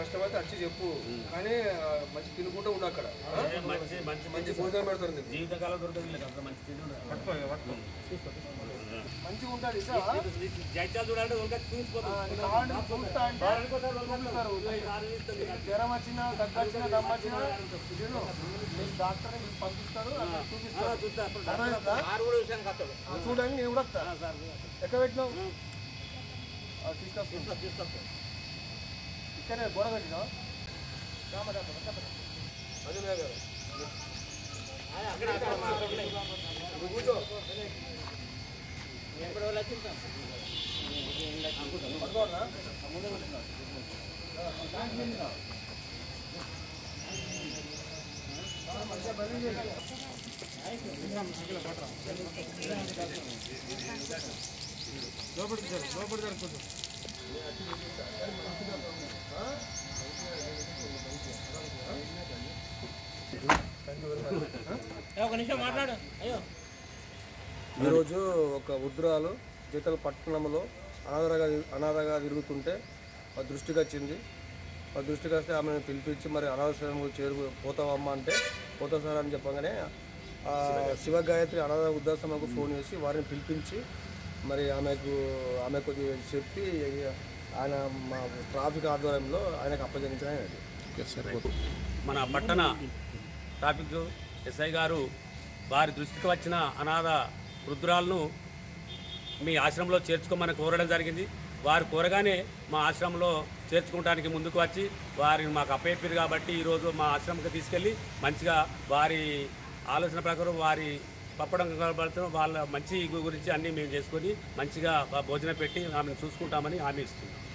కష్టమైతే వచ్చి చెప్పు కానీ ఆ, మంచి తినుకుంటూ ఉండు అక్కడ ఆ? మంచి మంచి మంచి భోజనం పెడతారు నీకు జీవితకాలం దొరకదు వీళ్ళకి అంత మంచి తిండి ఉండదు. మంచిగా ఉంటుంది జైత్యాలు చూడాలంటే ఒక చూసిపోతుంది జ్వరం వచ్చినా దగ్గు వచ్చినా దమ్ వచ్చినా చూడు, మీకు డాక్టర్ మీకు పంపిస్తారు అక్కడ చూపిస్తారు అర్థమైందా? ఆ, చూడండి నేను కూడా వస్తా ఎక్కడ పెట్టినావు ఆ, తీసుకొస్తా ఇక్కడే గోడ పెట్టినావు అదే గారు నువ్వు కూర్చో పట్టుకోవాలా? ఒక నిమిషం మాట్లాడు అయ్యో ఈరోజు ఒక వృద్ధురాలు జీతల పట్టణంలో అనాథగా అనాథగా తిరుగుతుంటే మా దృష్టికి వచ్చింది మా దృష్టికి వస్తే ఆమెను పిలిపించి మరి అనాథాశ్రమం చేరు పోతావమ్మా అంటే పోతా సార్ అని చెప్పగానే ఆ శివ గాయత్రి అనాథ వృద్ధాశ్రమకు ఫోన్ చేసి వారిని పిలిపించి మరి ఆమెకు ఆమె కొద్దిగా చెప్పి ఆయన మా ట్రాఫిక్ ఆధ్వర్యంలో ఆయనకు అప్పగించడం అయినది మన పట్టణ ట్రాఫిక్ ఎస్ఐ గారు వారి దృష్టికి వచ్చిన అనాథ వృద్ధురాలను మీ ఆశ్రమంలో చేర్చుకోమని కోరడం జరిగింది వారు కోరగానే మా ఆశ్రమంలో చేర్చుకోవడానికి ముందుకు వచ్చి వారిని మాకు అప్పయ్యారు కాబట్టి ఈరోజు మా ఆశ్రమంకి తీసుకెళ్ళి మంచిగా వారి ఆలోచన ప్రకారం వారి పప్పడం కనబడుతున్న వాళ్ళ మంచి గురించి అన్నీ మేము చేసుకొని మంచిగా భోజనం పెట్టి ఆమెను చూసుకుంటామని హామీ ఇస్తున్నాం